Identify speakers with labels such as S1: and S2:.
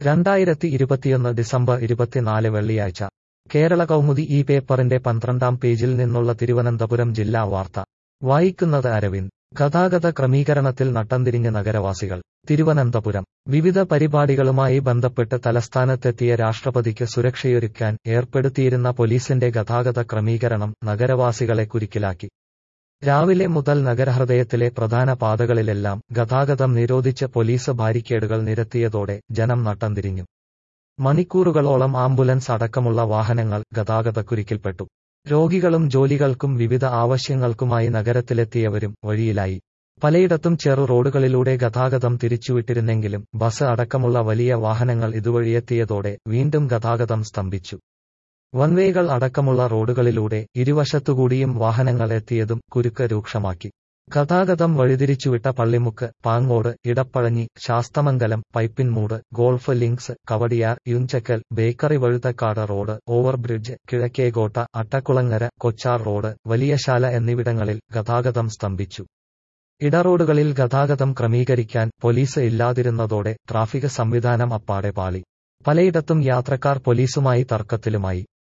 S1: രണ്ടായിരത്തി ഇരുപത്തിയൊന്ന് ഡിസംബർ ഇരുപത്തിനാല് വെള്ളിയാഴ്ച കേരള കൗമുദി ഈ പേപ്പറിന്റെ പന്ത്രണ്ടാം പേജിൽ നിന്നുള്ള തിരുവനന്തപുരം ജില്ലാ വാർത്ത വായിക്കുന്നത് അരവിന്ദ് ഗതാഗത ക്രമീകരണത്തിൽ നട്ടംതിരിഞ്ഞ് നഗരവാസികൾ തിരുവനന്തപുരം വിവിധ പരിപാടികളുമായി ബന്ധപ്പെട്ട് തലസ്ഥാനത്തെത്തിയ രാഷ്ട്രപതിക്ക് സുരക്ഷയൊരുക്കാൻ ഏർപ്പെടുത്തിയിരുന്ന പോലീസിന്റെ ഗതാഗത ക്രമീകരണം നഗരവാസികളെ കുരുക്കിലാക്കി രാവിലെ മുതൽ നഗരഹൃദയത്തിലെ പ്രധാന പാതകളിലെല്ലാം ഗതാഗതം നിരോധിച്ച് പോലീസ് ബാരിക്കേഡുകൾ നിരത്തിയതോടെ ജനം നട്ടംതിരിഞ്ഞു മണിക്കൂറുകളോളം ആംബുലൻസ് അടക്കമുള്ള വാഹനങ്ങൾ ഗതാഗതക്കുരുക്കിൽപ്പെട്ടു രോഗികളും ജോലികൾക്കും വിവിധ ആവശ്യങ്ങൾക്കുമായി നഗരത്തിലെത്തിയവരും വഴിയിലായി പലയിടത്തും ചെറു റോഡുകളിലൂടെ ഗതാഗതം തിരിച്ചുവിട്ടിരുന്നെങ്കിലും ബസ് അടക്കമുള്ള വലിയ വാഹനങ്ങൾ ഇതുവഴിയെത്തിയതോടെ വീണ്ടും ഗതാഗതം സ്തംഭിച്ചു വൺവേകൾ അടക്കമുള്ള റോഡുകളിലൂടെ ഇരുവശത്തുകൂടിയും വാഹനങ്ങൾ എത്തിയതും കുരുക്ക് രൂക്ഷമാക്കി ഗതാഗതം വഴിതിരിച്ചുവിട്ട പള്ളിമുക്ക് പാങ്ങോട് ഇടപ്പഴഞ്ഞി ശാസ്തമംഗലം പൈപ്പിൻമൂട് ഗോൾഫ് ലിങ്ക്സ് കവടിയാർ യുഞ്ചക്കൽ bakery Vazhuthacaud road overbridge Kizhakkekotta Attakulangara Kochar road Valiyasala എന്നിവിടങ്ങളിൽ ഗതാഗതം സ്തംഭിച്ചു ഇടറോഡുകളിൽ ഗതാഗതം ക്രമീകരിക്കാൻ പോലീസ് ഇല്ലാതിരുന്നതോടെ ട്രാഫിക് സംവിധാനം അപ്പാടെ പാളി പലയിടത്തും യാത്രക്കാർ പോലീസുമായി തർക്കത്തിലുമായി